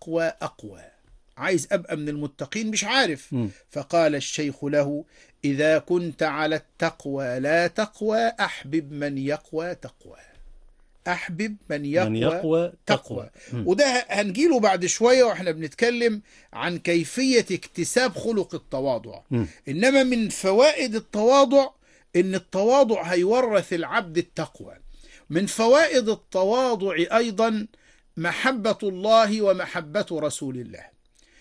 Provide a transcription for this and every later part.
التقوى أقوى عايز أبقى من المتقين مش عارف مم. فقال الشيخ له إذا كنت على التقوى لا تقوى أحبب من يقوى تقوى أحبب من يقوى, من يقوى تقوى تقوى مم. وده هنجيله بعد شوية واحنا بنتكلم عن كيفية اكتساب خلق التواضع مم. إنما من فوائد التواضع إن التواضع هيورث العبد التقوى من فوائد التواضع أيضا محبة الله ومحبة رسول الله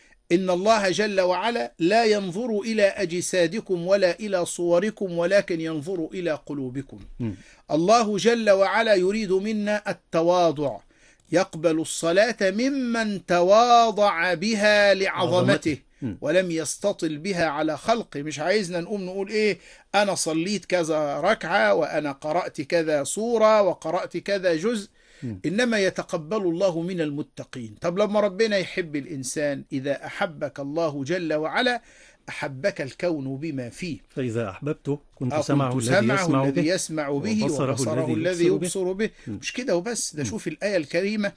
إن الله جل وعلا لا ينظر إلى أجسادكم ولا إلى صوركم ولكن ينظر إلى قلوبكم مم. الله جل وعلا يريد منا التواضع يقبل الصلاة ممن تواضع بها لعظمته مم. ولم يستطل بها على خلقه مش عايزنا نقوم نقول ايه انا صليت كذا ركعة وانا قرأت كذا سورة وقرأت كذا جزء مم. انما يتقبل الله من المتقين طب لما ربنا يحب الانسان اذا احبك الله جل وعلا احبك الكون بما فيه فإذا أحببته كنت آه، سمعه كنت الذي سمعه يسمع الذي به يسمع به وبصره وبصره الذي الذي يبصر به. يبصر به م. مش كده وبس ده م. شوف الآية الكريمة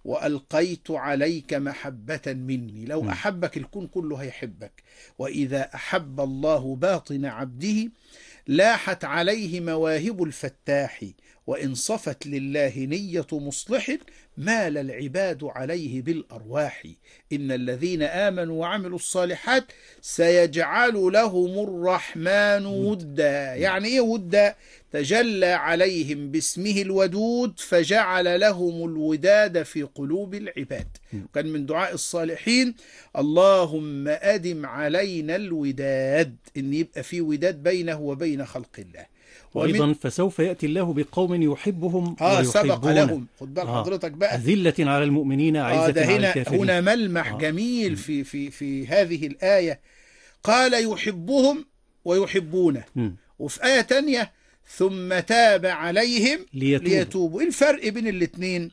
وألقيت عليك محبة مني لو م. أحبك الكون كله هيحبك وإذا أحب الله باطن عبده لاحت عليه مواهب الفتاح وإن صفت لله نية مصلح مال العباد عليه بالأرواح إن الذين آمنوا وعملوا الصالحات سيجعل لهم الرحمن ودا يعني إيه ودا تجلى عليهم باسمه الودود فجعل لهم الوداد في قلوب العباد كان من دعاء الصالحين اللهم أدم علينا الوداد إن يبقى في وداد بينه وبين خلق الله ومن- وأيضا فسوف يأتي الله بقوم يحبهم اه سبق ويحبونه لهم خد بال آه. حضرتك بقى أذلة على المؤمنين آه عزة ده على هنا الكافرين هنا ملمح آه. جميل في في في هذه الآية قال يحبهم ويحبونه مم. وفي آية تانية ثم تاب عليهم ليتوبوا ليتوبوا إيه الفرق بين الاثنين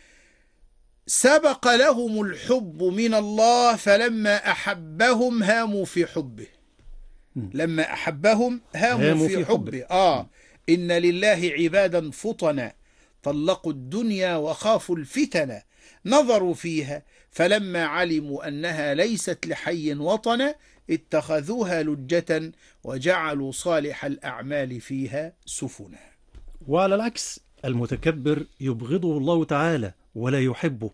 سبق لهم الحب من الله فلما أحبهم هاموا في حبه مم. لما أحبهم هاموا, هاموا في, في حبه آه إن لله عبادا فطنا طلقوا الدنيا وخافوا الفتن نظروا فيها فلما علموا أنها ليست لحي وطنا اتخذوها لجة وجعلوا صالح الأعمال فيها سفنا وعلى العكس المتكبر يبغضه الله تعالى ولا يحبه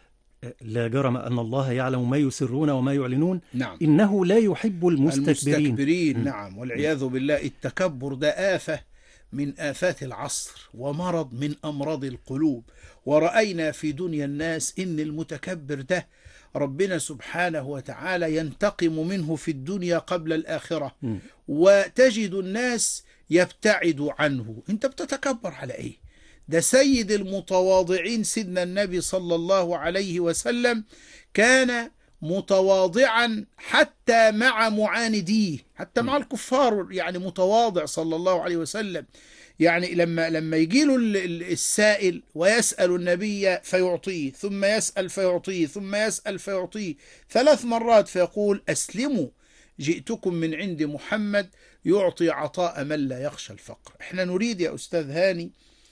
لا جرم أن الله يعلم ما يسرون وما يعلنون نعم إنه لا يحب المستكبرين المستكبرين م. نعم والعياذ بالله التكبر ده آفة من آفات العصر ومرض من أمراض القلوب ورأينا في دنيا الناس إن المتكبر ده ربنا سبحانه وتعالى ينتقم منه في الدنيا قبل الآخرة م. وتجد الناس يبتعد عنه انت بتتكبر على ايه ده سيد المتواضعين سيدنا النبي صلى الله عليه وسلم كان متواضعا حتى مع معانديه حتى مع الكفار يعني متواضع صلى الله عليه وسلم يعني لما لما يجي له السائل ويسأل النبي فيعطيه ثم يسأل فيعطيه ثم يسأل فيعطيه ثلاث مرات فيقول أسلموا جئتكم من عند محمد يعطي عطاء من لا يخشى الفقر احنا نريد يا أستاذ هاني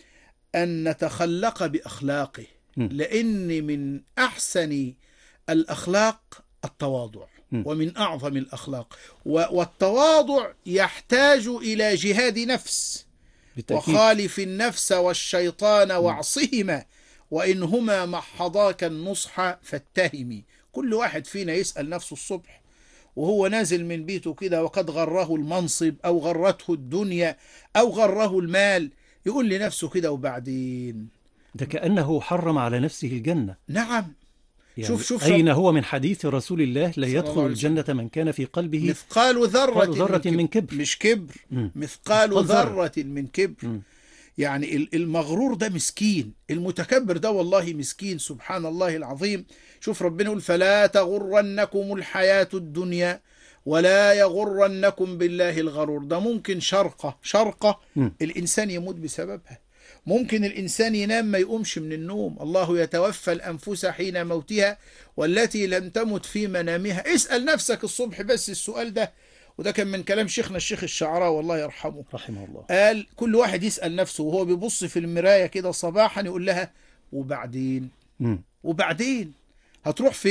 أن نتخلق بأخلاقه م. لأن من أحسن الأخلاق التواضع م. ومن أعظم الأخلاق و- والتواضع يحتاج إلى جهاد نفس بالتأكيد وخالف النفس والشيطان واعصهما وإنهما محضاك النصح فاتهمي كل واحد فينا يسأل نفسه الصبح وهو نازل من بيته كده وقد غره المنصب أو غرته الدنيا أو غره المال يقول لنفسه كده وبعدين ده كأنه حرم على نفسه الجنة نعم يعني شوف- شوف- أين هو من حديث رسول الله لا الله يدخل عليه الجنة من كان في قلبه مثقال ذرة, مثقال ذرة من كبر. مش كبر مم. مثقال مثقال ذرة. ذرة من كبر مم. يعني ال- المغرور ده مسكين المتكبر ده والله مسكين سبحان الله العظيم شوف ربنا يقول فلا تغرنكم الحياة الدنيا ولا يغرنكم بالله الغرور ده ممكن شرقة شرقة مم. الإنسان يموت بسببها ممكن الإنسان ينام ما يقومش من النوم الله يتوفى الأنفس حين موتها والتي لم تمت في منامها اسأل نفسك الصبح بس السؤال ده وده كان من كلام شيخنا الشيخ الشعراء والله يرحمه رحمه الله قال كل واحد يسأل نفسه وهو بيبص في المراية كده صباحا يقول لها وبعدين مم. وبعدين هتروح فين